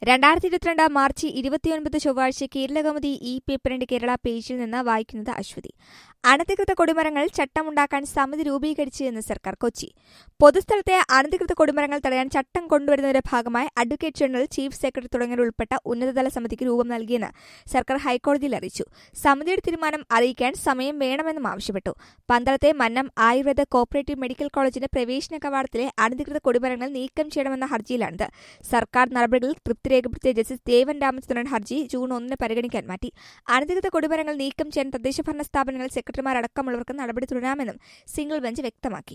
രണ്ടായിരത്തി ഇരുപത്തിരണ്ട് മാർച്ച് ഇരുപത്തിയൊൻപത് ചൊവ്വാഴ്ച കേരളകൗമുദി ഈ പേപ്പറിന്റെ കേരള പേജിൽ നിന്ന് വായിക്കുന്നത് അശ്വതി അനധികൃത കൊടിമരങ്ങൾ ചട്ടമുണ്ടാക്കാൻ സമിതി രൂപീകരിച്ചു എന്ന് സർക്കാർ കൊച്ചി പൊതുസ്ഥലത്തെ അനധികൃത കൊടിമരങ്ങൾ തടയാൻ ചട്ടം കൊണ്ടുവരുന്നതിന്റെ ഭാഗമായി അഡ്വക്കേറ്റ് ജനറൽ ചീഫ് സെക്രട്ടറി തുടങ്ങിയവർ ഉൾപ്പെട്ട ഉന്നതതല സമിതിക്ക് രൂപം നൽകിയെന്ന് സർക്കാർ ഹൈക്കോടതിയിൽ അറിയിച്ചു സമിതിയുടെ തീരുമാനം അറിയിക്കാൻ സമയം വേണമെന്നും ആവശ്യപ്പെട്ടു പന്തളത്തെ മന്നം ആയുർവേദ കോപ്പറേറ്റീവ് മെഡിക്കൽ കോളേജിന്റെ പ്രവേശന കവാടത്തിലെ അനധികൃത കൊടിമരങ്ങൾ നീക്കം ചെയ്യണമെന്ന ഹർജിയിലാണിത് സർക്കാർ നടപടികളിൽ തൃപ്തി രേഖപ്പെടുത്തിയ ജസ്റ്റിസ് ദേവൻ രാമചന്ദ്രൻ ഹർജി ജൂൺ ഒന്നിന് പരിഗണിക്കാൻ മാറ്റി അനധികൃത കൊടിമരങ്ങൾ നീക്കം ചെയ്യാൻ തദ്ദേശഭരണ സ്ഥാപനങ്ങൾ സെക്രട്ടറിമാരടക്കമുള്ളവർക്ക് നടപടി തുടരാമെന്നും സിംഗിൾ ബെഞ്ച് വ്യക്തമാക്കി